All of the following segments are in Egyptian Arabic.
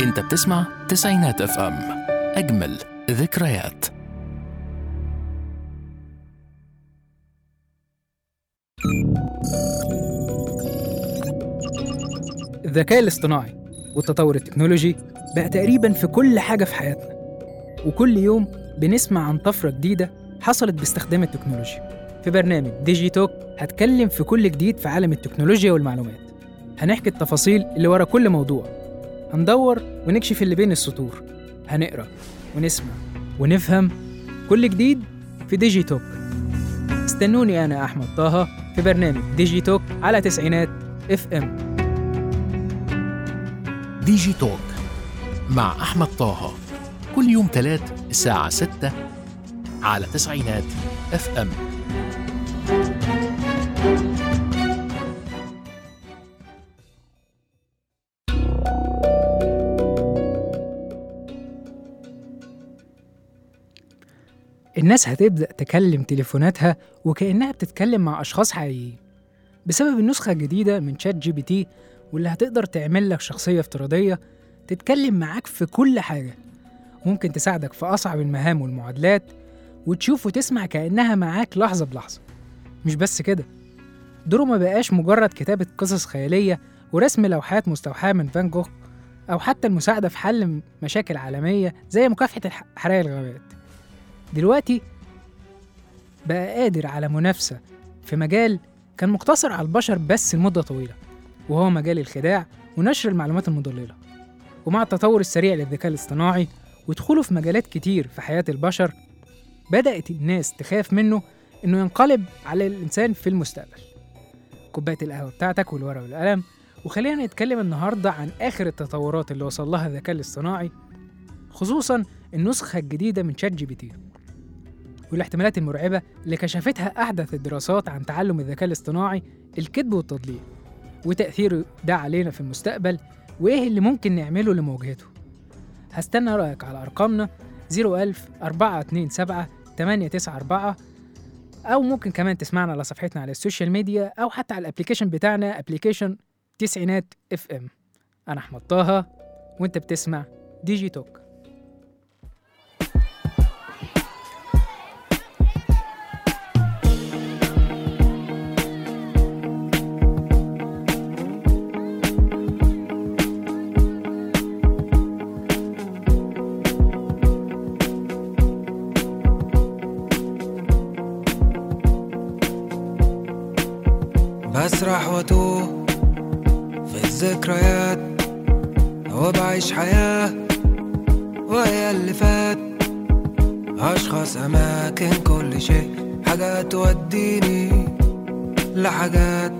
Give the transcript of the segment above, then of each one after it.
انت بتسمع تسعينات اف ام اجمل ذكريات الذكاء الاصطناعي والتطور التكنولوجي بقى تقريبا في كل حاجة في حياتنا وكل يوم بنسمع عن طفرة جديدة حصلت باستخدام التكنولوجيا في برنامج ديجي توك هتكلم في كل جديد في عالم التكنولوجيا والمعلومات هنحكي التفاصيل اللي ورا كل موضوع هندور ونكشف اللي بين السطور هنقرا ونسمع ونفهم كل جديد في ديجي توك استنوني أنا أحمد طه في برنامج ديجي توك على تسعينات اف ام ديجي توك مع احمد طه كل يوم تلات الساعة 6 على تسعينات اف ام الناس هتبدأ تكلم تليفوناتها وكأنها بتتكلم مع أشخاص حقيقيين بسبب النسخة الجديدة من شات جي بي تي واللي هتقدر تعمل لك شخصية افتراضية تتكلم معاك في كل حاجة ممكن تساعدك في أصعب المهام والمعادلات وتشوف وتسمع كأنها معاك لحظة بلحظة مش بس كده دوره ما بقاش مجرد كتابة قصص خيالية ورسم لوحات مستوحاة من فان جوخ أو حتى المساعدة في حل مشاكل عالمية زي مكافحة الح- حرائق الغابات دلوقتي بقى قادر على منافسة في مجال كان مقتصر على البشر بس لمدة طويلة وهو مجال الخداع ونشر المعلومات المضللة ومع التطور السريع للذكاء الاصطناعي ودخوله في مجالات كتير في حياة البشر بدأت الناس تخاف منه إنه ينقلب على الإنسان في المستقبل كوباية القهوة بتاعتك والورقة والقلم وخلينا نتكلم النهاردة عن آخر التطورات اللي وصل لها الذكاء الاصطناعي خصوصا النسخة الجديدة من شات جي بي تي والاحتمالات المرعبة اللي كشفتها أحدث الدراسات عن تعلم الذكاء الاصطناعي الكذب والتضليل وتأثيره ده علينا في المستقبل وإيه اللي ممكن نعمله لمواجهته هستنى رأيك على أرقامنا 01000 427 894 أو ممكن كمان تسمعنا على صفحتنا على السوشيال ميديا أو حتى على الابليكيشن بتاعنا ابليكيشن تسعينات اف ام أنا أحمد طه وأنت بتسمع ديجي توك بسرح واتوه في الذكريات وبعيش حياة وهي اللي فات أشخاص أماكن كل شيء حاجات توديني لحاجات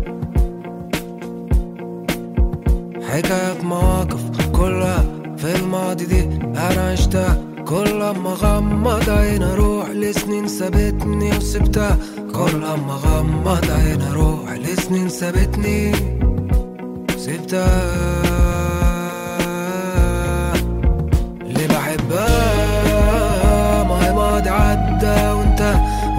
حكايات مواقف كلها في الماضي دي أنا عشتها كل ما غمض عين أروح لسنين سابتني وسبتها كل ما غمض عين أروح لسنين سابتني سبتها اللي بحبها ما هي ماضي عدى وانت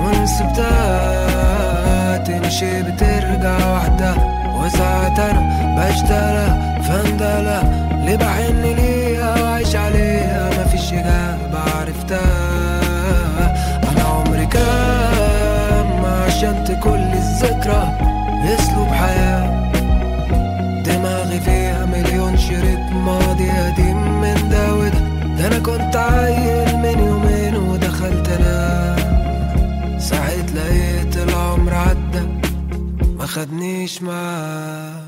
ونسبتها تمشي بترجع وحدها وساعات انا بشتغل فندلة اللي بحن ليها وعيش عليها مفيش اجابة عرفتها انا عمري كام ما عشمت كل الذكرى اسلوب حياة دماغي فيها مليون شريط ماضي قديم من ده وده ده انا كنت عيل من يومين ودخلت انام ساعت لقيت العمر عدى ما خدنيش معاه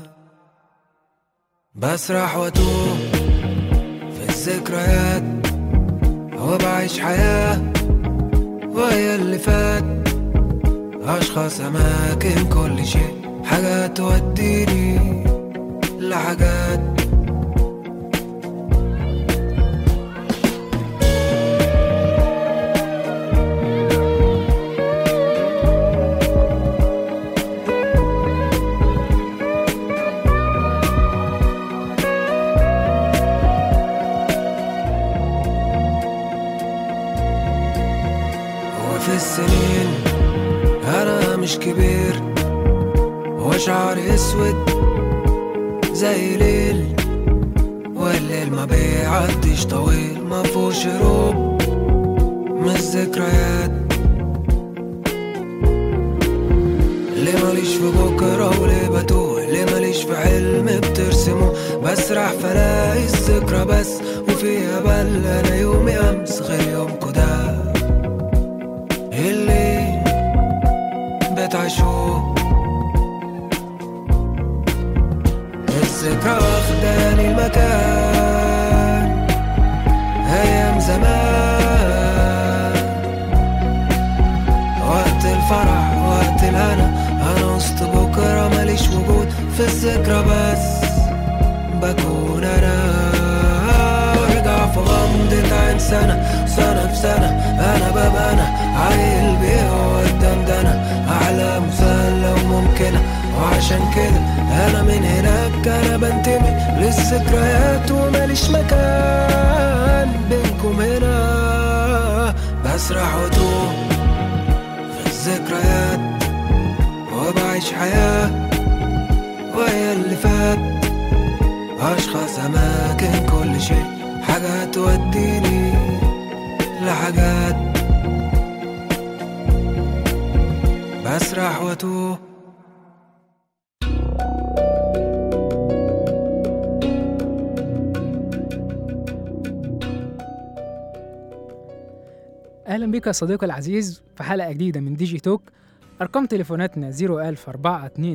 بسرح واتوه في الذكريات وبعيش حياة وهي اللي فات أشخاص أماكن كل شيء حاجات توديني لحاجات وفي السنين أنا مش كبير وشعري أسود زي ليل والليل ما بيعديش طويل ما فيهوش هروب من الذكريات ليه ماليش في بكرة وليه بتوه ليه ماليش في حلم بترسمه بسرح فلاقي الذكرى بس وفيها بل انا يومي امس غير يومكو ده اللي بتعيشوه الذكرى واخداني المكان ايام زمان وقت الفرح وقت الهنا انا وسط بكره ماليش وجود في الذكرى بس بكون انا وارجع في غمضة عين سنة سنة بسنة انا ببقى انا عيل بيه قدام ده انا احلام مسلة وممكنة وعشان كده انا من هناك انا بنتمي للذكريات وماليش مكان بينكم هنا بسرح وتوه في الذكريات وبعيش حياة وهي اللي فات أشخاص أماكن كل شيء حاجات توديني لحاجات بسرح واتوه أهلا بك يا صديقي العزيز في حلقة جديدة من ديجي توك أرقام تليفوناتنا 00427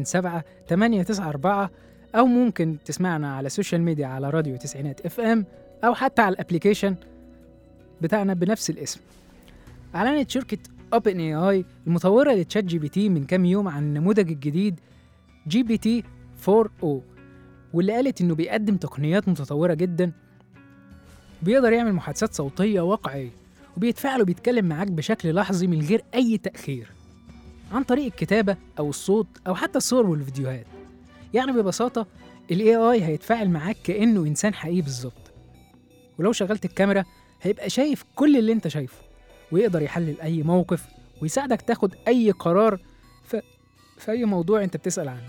894 أو ممكن تسمعنا على السوشيال ميديا على راديو تسعينات اف ام أو حتى على الابليكيشن بتاعنا بنفس الاسم أعلنت شركة اوبن اي اي المطورة لتشات جي بي تي من كام يوم عن النموذج الجديد جي بي تي 4 او واللي قالت إنه بيقدم تقنيات متطورة جدا بيقدر يعمل محادثات صوتية واقعية وبيتفاعل وبيتكلم معاك بشكل لحظي من غير أي تأخير عن طريق الكتابة أو الصوت أو حتى الصور والفيديوهات يعني ببساطة ال AI هيتفاعل معاك كأنه إنسان حقيقي بالظبط ولو شغلت الكاميرا هيبقى شايف كل اللي انت شايفه ويقدر يحلل أي موقف ويساعدك تاخد أي قرار في, في أي موضوع انت بتسأل عنه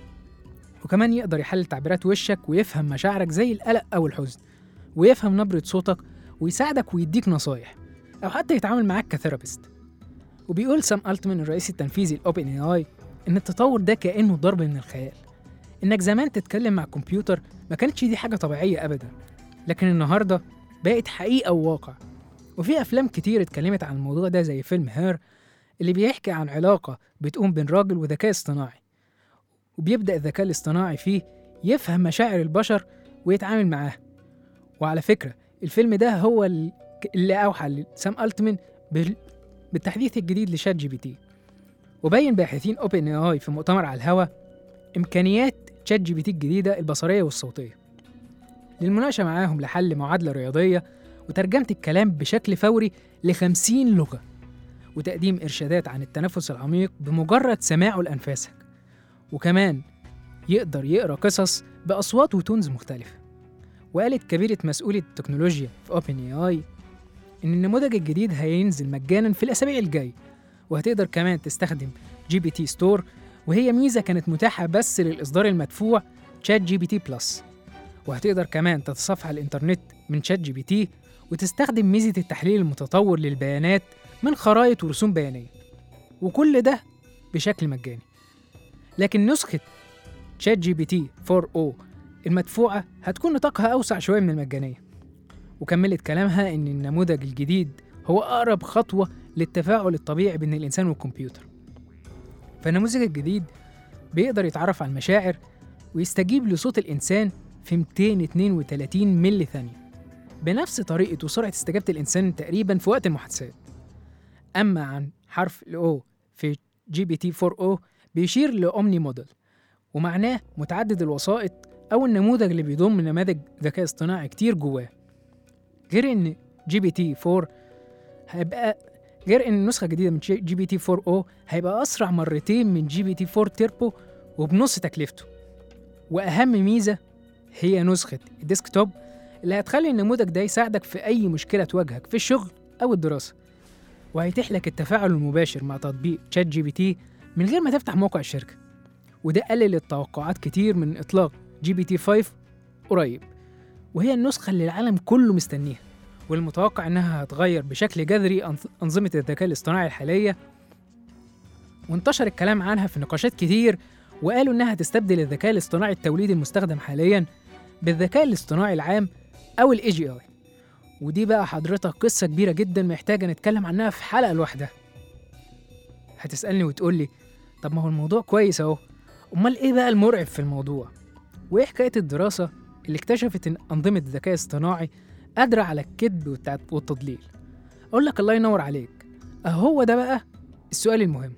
وكمان يقدر يحلل تعبيرات وشك ويفهم مشاعرك زي القلق أو الحزن ويفهم نبرة صوتك ويساعدك ويديك نصايح أو حتى يتعامل معاك كثيرابيست وبيقول سام ألتمان الرئيس التنفيذي لأوبن اي اي إن التطور ده كأنه ضرب من الخيال إنك زمان تتكلم مع كمبيوتر ما كانتش دي حاجة طبيعية أبدا لكن النهاردة بقت حقيقة وواقع وفي أفلام كتير اتكلمت عن الموضوع ده زي فيلم هير اللي بيحكي عن علاقة بتقوم بين راجل وذكاء اصطناعي وبيبدأ الذكاء الاصطناعي فيه يفهم مشاعر البشر ويتعامل معاها وعلى فكرة الفيلم ده هو ال- اللي أوحى لسام ألتمان بال- بالتحديث الجديد لشات جي بي تي وبين باحثين اوبن اي اي في مؤتمر على الهوا امكانيات شات جي بي تي الجديده البصريه والصوتيه للمناقشه معاهم لحل معادله رياضيه وترجمه الكلام بشكل فوري ل 50 لغه وتقديم ارشادات عن التنفس العميق بمجرد سماعه لانفاسك وكمان يقدر يقرا قصص باصوات وتونز مختلفه وقالت كبيره مسؤوليه التكنولوجيا في اوبن اي اي إن النموذج الجديد هينزل مجانا في الأسابيع الجاية وهتقدر كمان تستخدم جي بي تي ستور وهي ميزة كانت متاحة بس للإصدار المدفوع تشات جي بي تي بلس وهتقدر كمان تتصفح الإنترنت من تشات جي بي تي وتستخدم ميزة التحليل المتطور للبيانات من خرائط ورسوم بيانية وكل ده بشكل مجاني لكن نسخة تشات جي بي تي 4 او المدفوعة هتكون نطاقها أوسع شوية من المجانية وكملت كلامها إن النموذج الجديد هو أقرب خطوة للتفاعل الطبيعي بين الإنسان والكمبيوتر فالنموذج الجديد بيقدر يتعرف على المشاعر ويستجيب لصوت الإنسان في 232 ملي ثانية بنفس طريقة وسرعة استجابة الإنسان تقريبا في وقت المحادثات أما عن حرف ال O في جي بي تي 4 O بيشير لأومني موديل ومعناه متعدد الوسائط أو النموذج اللي بيضم نماذج ذكاء اصطناعي كتير جواه غير إن جي بي تي 4 هيبقى غير إن النسخة الجديدة من جي بي تي 4 او هيبقى أسرع مرتين من جي بي تي 4 تيربو وبنص تكلفته وأهم ميزة هي نسخة الديسكتوب اللي هتخلي النموذج ده يساعدك في أي مشكلة تواجهك في الشغل أو الدراسة وهيتيح لك التفاعل المباشر مع تطبيق تشات جي بي تي من غير ما تفتح موقع الشركة وده قلل التوقعات كتير من إطلاق جي بي تي 5 قريب وهي النسخة اللي العالم كله مستنيها والمتوقع إنها هتغير بشكل جذري أنظ- أنظمة الذكاء الاصطناعي الحالية وانتشر الكلام عنها في نقاشات كتير وقالوا إنها هتستبدل الذكاء الاصطناعي التوليدي المستخدم حاليا بالذكاء الاصطناعي العام أو ال AGI ودي بقى حضرتك قصة كبيرة جدا محتاجة نتكلم عنها في حلقة لوحدها هتسألني وتقولي طب ما هو الموضوع كويس أهو أمال إيه بقى المرعب في الموضوع؟ وإيه حكاية الدراسة اللي اكتشفت إن أنظمة الذكاء الاصطناعي قادرة على الكذب والتع- والتضليل؟ أقول لك الله ينور عليك أهو ده بقى السؤال المهم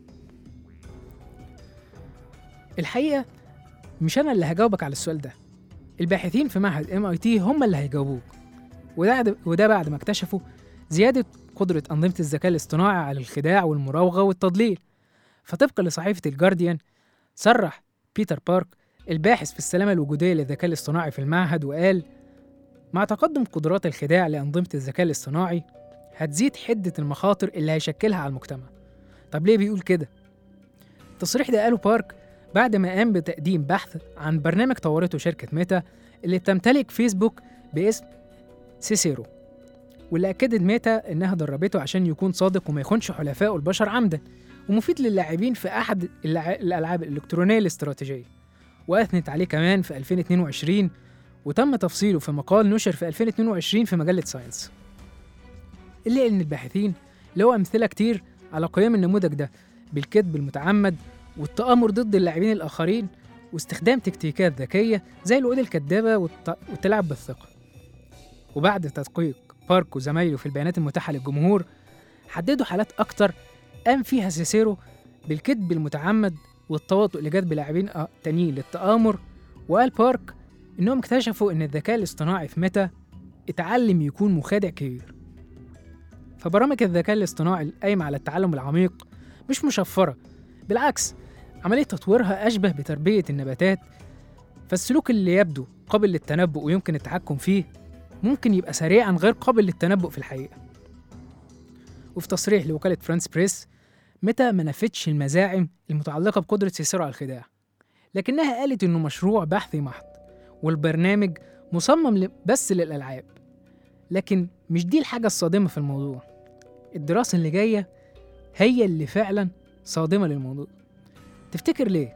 الحقيقة مش أنا اللي هجاوبك على السؤال ده الباحثين في معهد ام اي تي هم اللي هيجاوبوك وده وده بعد ما اكتشفوا زيادة قدرة أنظمة الذكاء الاصطناعي على الخداع والمراوغة والتضليل فطبقا لصحيفة الجارديان صرح بيتر بارك الباحث في السلامة الوجودية للذكاء الاصطناعي في المعهد وقال مع تقدم قدرات الخداع لأنظمة الذكاء الاصطناعي هتزيد حدة المخاطر اللي هيشكلها على المجتمع طب ليه بيقول كده؟ التصريح ده قاله بارك بعد ما قام بتقديم بحث عن برنامج طورته شركة ميتا اللي بتمتلك فيسبوك باسم سيسيرو واللي أكدت ميتا إنها دربته عشان يكون صادق وما يخونش حلفائه البشر عمدا ومفيد للاعبين في أحد اللع- الألعاب الإلكترونية الاستراتيجية وأثنت عليه كمان في 2022 وتم تفصيله في مقال نشر في 2022 في مجلة ساينس إلا إن الباحثين لقوا أمثلة كتير على قيام النموذج ده بالكذب المتعمد والتآمر ضد اللاعبين الآخرين واستخدام تكتيكات ذكية زي الوعود الكذابة والت- والتلاعب بالثقة وبعد تدقيق بارك وزمايله في البيانات المتاحة للجمهور حددوا حالات أكتر قام فيها سيسيرو بالكذب المتعمد والتواطؤ لجذب لاعبين آه تانيين للتآمر وقال بارك إنهم اكتشفوا إن الذكاء الاصطناعي في ميتا اتعلم يكون مخادع كبير فبرامج الذكاء الاصطناعي القايمة على التعلم العميق مش مشفرة بالعكس عملية تطويرها أشبه بتربية النباتات فالسلوك اللي يبدو قابل للتنبؤ ويمكن التحكم فيه ممكن يبقى سريعا غير قابل للتنبؤ في الحقيقة وفي تصريح لوكالة فرانس بريس متى ما نفتش المزاعم المتعلقة بقدرة سيسيرو على الخداع لكنها قالت إنه مشروع بحثي محض والبرنامج مصمم ل- بس للألعاب لكن مش دي الحاجة الصادمة في الموضوع الدراسة اللي جاية هي اللي فعلا صادمة للموضوع تفتكر ليه؟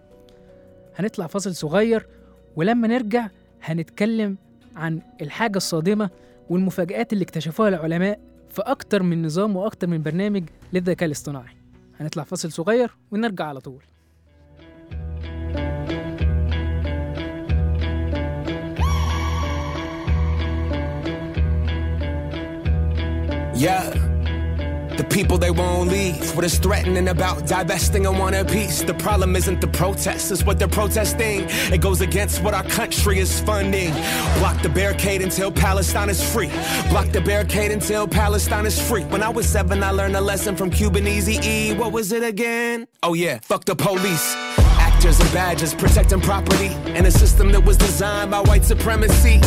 هنطلع فاصل صغير ولما نرجع هنتكلم عن الحاجة الصادمة والمفاجآت اللي اكتشفوها العلماء في أكتر من نظام وأكتر من برنامج للذكاء الاصطناعي هنطلع فاصل صغير ونرجع على طول Yeah. The people they won't leave. What is threatening about divesting and want a piece? The problem isn't the protests, it's what they're protesting. It goes against what our country is funding. Block the barricade until Palestine is free. Block the barricade until Palestine is free. When I was seven, I learned a lesson from Cuban Easy E. What was it again? Oh yeah, fuck the police. Actors and badges protecting property in a system that was designed by white supremacy.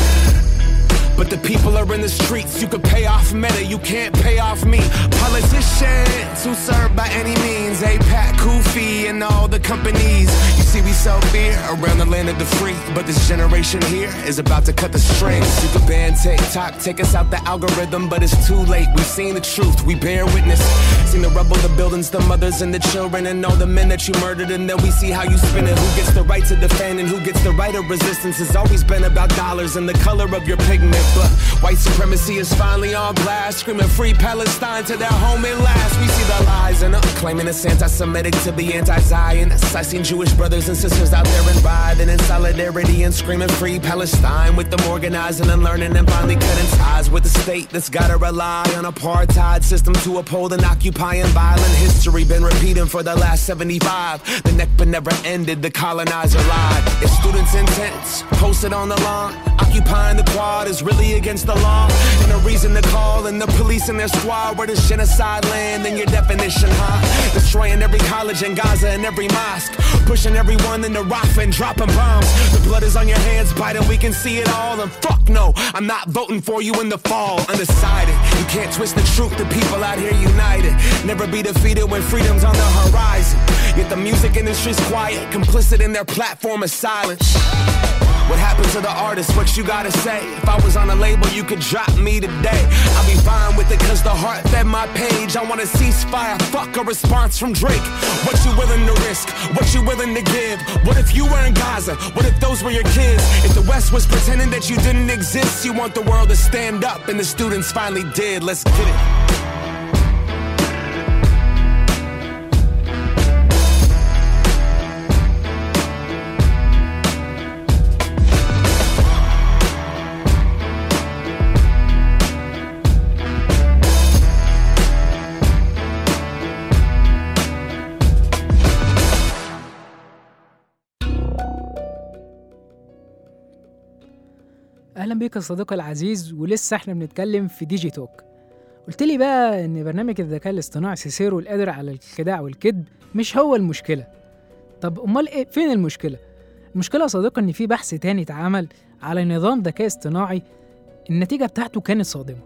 But the people are in the streets. You could pay off Meta, you can't pay off me. Politicians who serve by any means. APAC, Kofi, and all the companies. You see, we sell beer around the land of the free. But this generation here is about to cut the strings. You could ban TikTok, take us out the algorithm, but it's too late. We've seen the truth, we bear witness. Seen the rubble, the buildings, the mothers, and the children, and all the men that you murdered. And then we see how you spin it. Who gets the right to defend and who gets the right of resistance? It's always been about dollars and the color of your pigment. But white supremacy is finally on blast, screaming free Palestine to their home at last. We see the lies and uh, claiming it's anti-Semitic to be anti-Zionist. I seen Jewish brothers and sisters out there and writhing in solidarity and screaming free Palestine with them organizing and learning and finally cutting ties with the state that's gotta rely on apartheid system to uphold and occupying violent history. Been repeating for the last 75. The Nakba never ended, the colonizer lied. It's students' intents posted on the lawn. Occupying the quad is really against the law. And a reason to call in the police and their squad where there's genocide land in your definition, huh? Destroying every college in Gaza and every mosque. Pushing everyone into Rafah and dropping bombs. The blood is on your hands, Biden, we can see it all. And fuck no, I'm not voting for you in the fall. Undecided, you can't twist the truth. The people out here united. Never be defeated when freedom's on the horizon. Yet the music industry's quiet, complicit in their platform of silence. What happened to the artist? What you gotta say? If I was on a label, you could drop me today. I'll be fine with it cause the heart fed my page. I want a ceasefire, fuck a response from Drake. What you willing to risk? What you willing to give? What if you were in Gaza? What if those were your kids? If the West was pretending that you didn't exist, you want the world to stand up and the students finally did. Let's get it. اهلا بيك يا صديقي العزيز ولسه احنا بنتكلم في ديجي توك قلت لي بقى ان برنامج الذكاء الاصطناعي سيسيرو القادر على الخداع والكذب مش هو المشكله طب امال ايه فين المشكله المشكله يا صديقي ان في بحث تاني اتعمل على نظام ذكاء اصطناعي النتيجه بتاعته كانت صادمه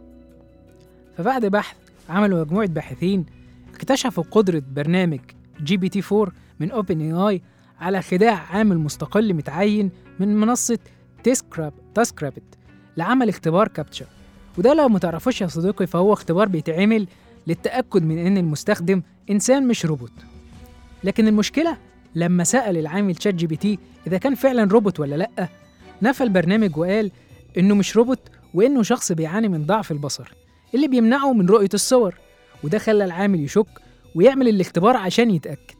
فبعد بحث عملوا مجموعه باحثين اكتشفوا قدره برنامج جي بي تي 4 من اوبن اي اي على خداع عامل مستقل متعين من منصه تسكراب تسكرابت لعمل اختبار كابتشا وده لو متعرفوش يا صديقي فهو اختبار بيتعمل للتأكد من إن المستخدم إنسان مش روبوت لكن المشكلة لما سأل العامل شات جي بي تي إذا كان فعلا روبوت ولا لأ نفى البرنامج وقال إنه مش روبوت وإنه شخص بيعاني من ضعف البصر اللي بيمنعه من رؤية الصور وده خلى العامل يشك ويعمل الاختبار عشان يتأكد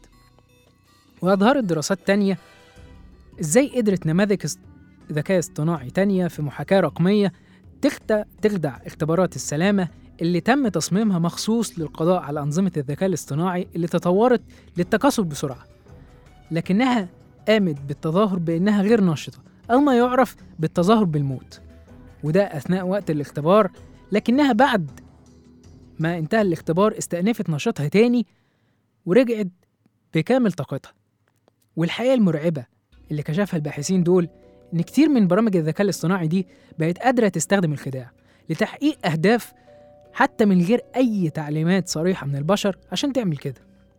وأظهرت دراسات تانية إزاي قدرت نماذج است- ذكاء اصطناعي تانية في محاكاة رقمية تخت... تخدع اختبارات السلامة اللي تم تصميمها مخصوص للقضاء على أنظمة الذكاء الاصطناعي اللي تطورت للتكاثر بسرعة لكنها قامت بالتظاهر بأنها غير نشطة أو ما يعرف بالتظاهر بالموت وده أثناء وقت الاختبار لكنها بعد ما انتهى الاختبار استأنفت نشاطها تاني ورجعت بكامل طاقتها والحقيقة المرعبة اللي كشفها الباحثين دول إن كتير من برامج الذكاء الاصطناعي دي بقت قادرة تستخدم الخداع لتحقيق أهداف حتى من غير أي تعليمات صريحة من البشر عشان تعمل كده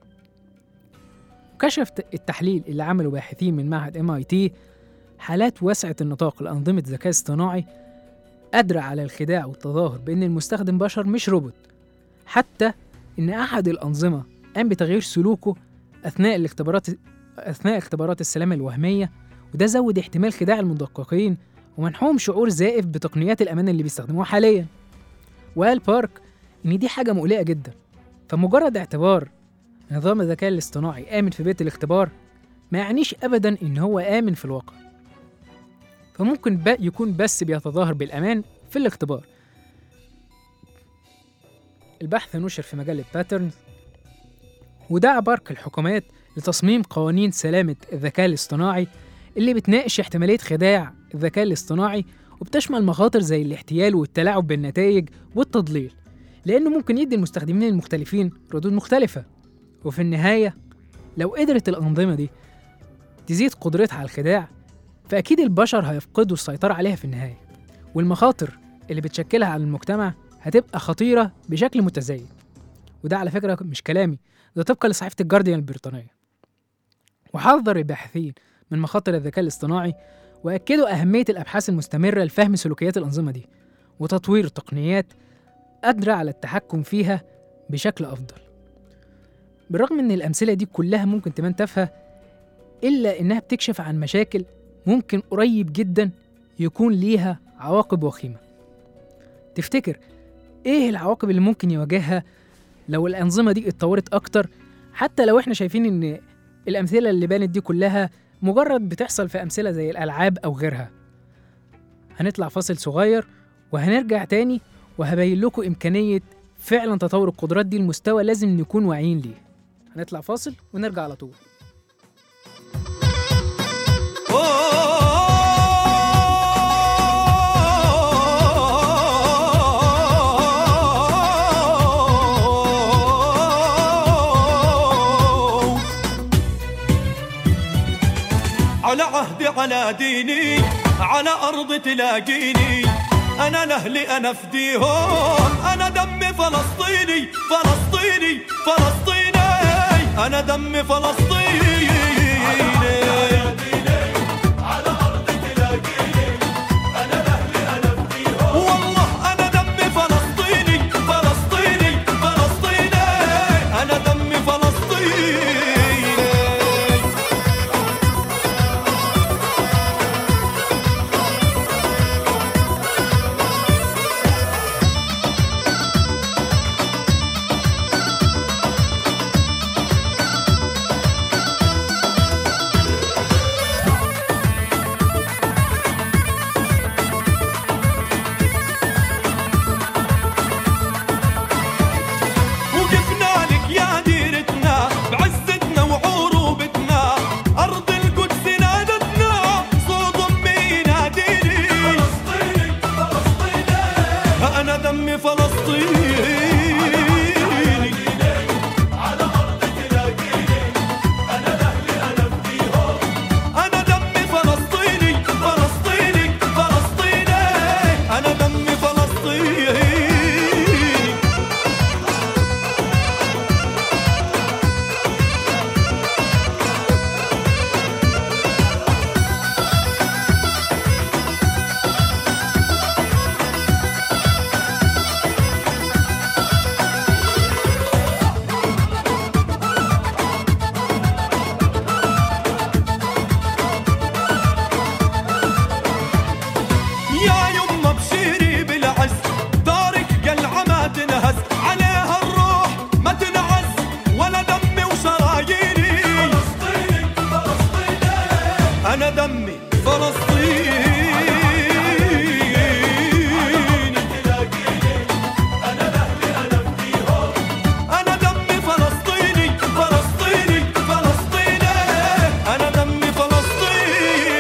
وكشف التحليل اللي عمله باحثين من معهد ام اي تي حالات واسعة النطاق لأنظمة ذكاء اصطناعي قادرة على الخداع والتظاهر بأن المستخدم بشر مش روبوت حتى إن أحد الأنظمة قام بتغيير سلوكه أثناء الاختبارات أثناء اختبارات السلامة الوهمية وده زود احتمال خداع المدققين ومنحهم شعور زائف بتقنيات الأمان اللي بيستخدموها حاليا وقال بارك إن دي حاجة مقلقة جدا فمجرد اعتبار نظام الذكاء الاصطناعي آمن في بيت الاختبار ما يعنيش أبدا إن هو آمن في الواقع فممكن بقى يكون بس بيتظاهر بالأمان في الاختبار البحث نشر في مجلة باترنز ودعا بارك الحكومات لتصميم قوانين سلامة الذكاء الاصطناعي اللي بتناقش احتمالية خداع الذكاء الاصطناعي وبتشمل مخاطر زي الاحتيال والتلاعب بالنتائج والتضليل لأنه ممكن يدي المستخدمين المختلفين ردود مختلفة وفي النهاية لو قدرت الأنظمة دي تزيد قدرتها على الخداع فأكيد البشر هيفقدوا السيطرة عليها في النهاية والمخاطر اللي بتشكلها على المجتمع هتبقى خطيرة بشكل متزايد وده على فكرة مش كلامي ده طبقا لصحيفة الجارديان البريطانية وحذر الباحثين من مخاطر الذكاء الاصطناعي وأكدوا أهمية الأبحاث المستمرة لفهم سلوكيات الأنظمة دي وتطوير تقنيات قادرة على التحكم فيها بشكل أفضل بالرغم إن الأمثلة دي كلها ممكن تبان تافهة إلا إنها بتكشف عن مشاكل ممكن قريب جدا يكون ليها عواقب وخيمة تفتكر إيه العواقب اللي ممكن يواجهها لو الأنظمة دي اتطورت أكتر حتى لو إحنا شايفين إن الأمثلة اللي بانت دي كلها مجرد بتحصل في أمثلة زي الألعاب أو غيرها هنطلع فاصل صغير وهنرجع تاني وهبين لكم إمكانية فعلا تطور القدرات دي لمستوى لازم نكون واعيين ليه هنطلع فاصل ونرجع على طول على عهدي على ديني على أرض تلاقيني أنا لأهلي أنا فديهم أنا دمي فلسطيني فلسطيني فلسطيني أنا دمي فلسطيني على أرض تلاقيني دمي فلسطيني أنا دمي فلسطيني فلسطيني فلسطيني أنا دمي فلسطيني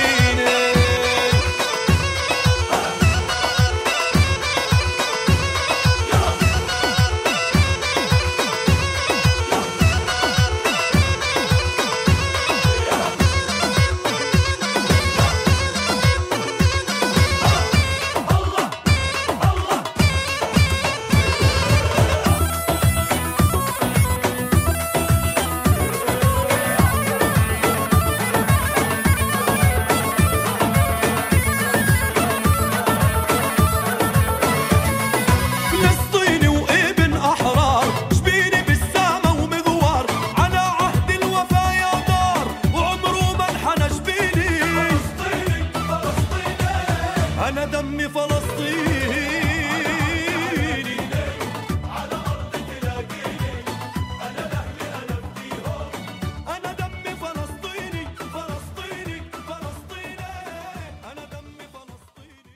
فلسطيني وابن احرار جبيني بالسامة ومغوار على عهد الوفا يا دار وعمره ما انحنى جبيني فلسطيني فلسطيني انا دمي فلسطيني على ارض تلاقيني انا لاهلي انا فديهم انا دمي فلسطيني فلسطيني فلسطيني انا دمي فلسطيني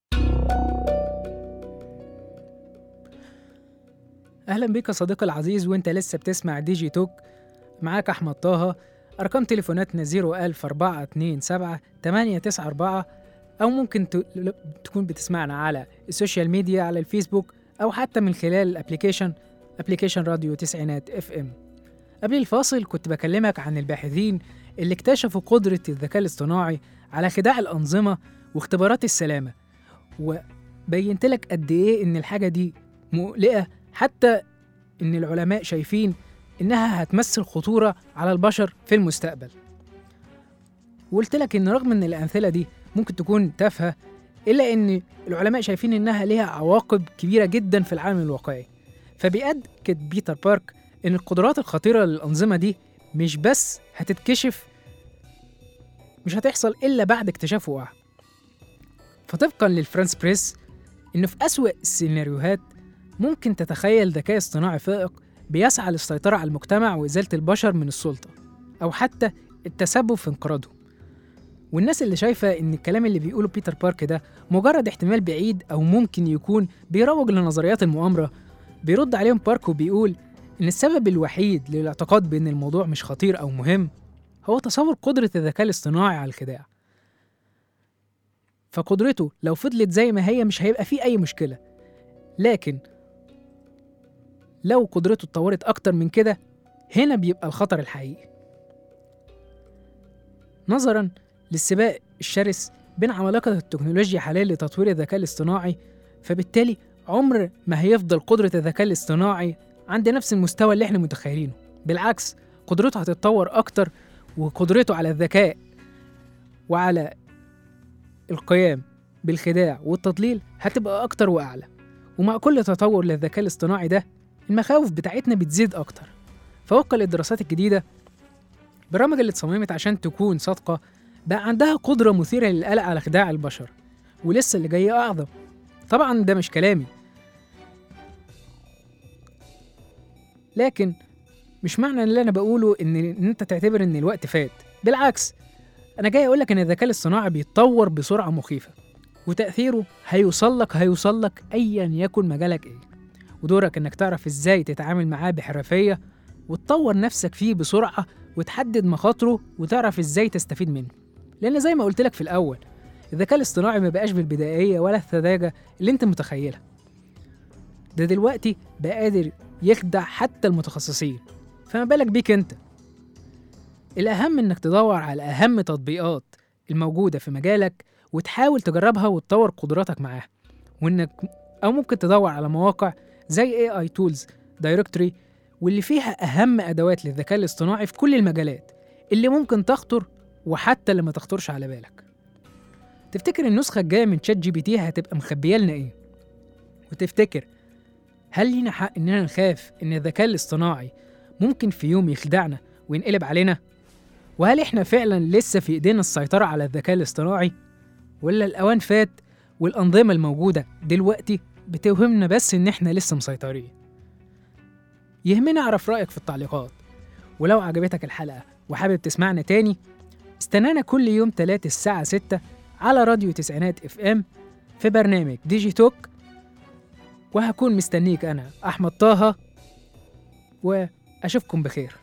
اهلا بيك يا صديقي العزيز وانت لسه بتسمع دي جي توك معاك احمد طه ارقام تليفوناتنا 00427 894 او ممكن ت- ل- تكون بتسمعنا على السوشيال ميديا على الفيسبوك او حتى من خلال الابليكيشن ابليكيشن راديو تسعينات اف ام قبل الفاصل كنت بكلمك عن الباحثين اللي اكتشفوا قدرة الذكاء الاصطناعي على خداع الأنظمة واختبارات السلامة وبينت لك قد إيه إن الحاجة دي مقلقة حتى إن العلماء شايفين إنها هتمثل خطورة على البشر في المستقبل وقلت لك إن رغم إن الأمثلة دي ممكن تكون تافهة إلا إن العلماء شايفين إنها ليها عواقب كبيرة جدا في العالم الواقعي فبيأكد بيتر بارك إن القدرات الخطيرة للأنظمة دي مش بس هتتكشف مش هتحصل إلا بعد اكتشاف وقعها فطبقا للفرانس بريس إنه في أسوأ السيناريوهات ممكن تتخيل ذكاء اصطناعي فائق بيسعى للسيطرة على المجتمع وإزالة البشر من السلطة أو حتى التسبب في انقراضهم والناس اللي شايفة إن الكلام اللي بيقوله بيتر بارك ده مجرد احتمال بعيد أو ممكن يكون بيروج لنظريات المؤامرة بيرد عليهم بارك وبيقول إن السبب الوحيد للاعتقاد بإن الموضوع مش خطير أو مهم هو تصور قدرة الذكاء الاصطناعي على الخداع فقدرته لو فضلت زي ما هي مش هيبقى فيه أي مشكلة لكن لو قدرته اتطورت أكتر من كده هنا بيبقى الخطر الحقيقي نظرا للسباق الشرس بين عمالقة التكنولوجيا حاليا لتطوير الذكاء الاصطناعي فبالتالي عمر ما هيفضل قدرة الذكاء الاصطناعي عند نفس المستوى اللي احنا متخيلينه بالعكس قدرته هتتطور أكتر وقدرته على الذكاء وعلى القيام بالخداع والتضليل هتبقى أكتر وأعلى ومع كل تطور للذكاء الاصطناعي ده المخاوف بتاعتنا بتزيد أكتر فوفقا للدراسات الجديدة البرامج اللي اتصممت عشان تكون صادقة بقى عندها قدرة مثيرة للقلق على خداع البشر ولسه اللي جاي أعظم طبعا ده مش كلامي لكن مش معنى اللي أنا بقوله إن إن أنت تعتبر إن الوقت فات بالعكس أنا جاي أقولك إن الذكاء الاصطناعي بيتطور بسرعة مخيفة وتأثيره هيوصل لك هيوصل لك أيا يكن مجالك إيه ودورك إنك تعرف إزاي تتعامل معاه بحرفية وتطور نفسك فيه بسرعة وتحدد مخاطره وتعرف إزاي تستفيد منه لأن زي ما قلت لك في الأول الذكاء الاصطناعي ما بقاش بالبدائية ولا السذاجة اللي أنت متخيلها ده دلوقتي بقى قادر يخدع حتى المتخصصين فما بالك بيك أنت الأهم إنك تدور على أهم تطبيقات الموجودة في مجالك وتحاول تجربها وتطور قدراتك معاها وإنك أو ممكن تدور على مواقع زي AI Tools Directory واللي فيها أهم أدوات للذكاء الاصطناعي في كل المجالات اللي ممكن تخطر وحتى اللي ما تخطرش على بالك تفتكر النسخة الجاية من شات جي بي تي هتبقى مخبية لنا إيه؟ وتفتكر هل لينا حق إننا نخاف إن الذكاء الاصطناعي ممكن في يوم يخدعنا وينقلب علينا؟ وهل إحنا فعلا لسه في إيدينا السيطرة على الذكاء الاصطناعي؟ ولا الأوان فات والأنظمة الموجودة دلوقتي بتوهمنا بس إن إحنا لسه مسيطرين؟ يهمني أعرف رأيك في التعليقات ولو عجبتك الحلقة وحابب تسمعنا تاني استنانا كل يوم تلات الساعة ستة على راديو تسعينات اف ام في برنامج ديجي توك وهكون مستنيك أنا أحمد طه وأشوفكم بخير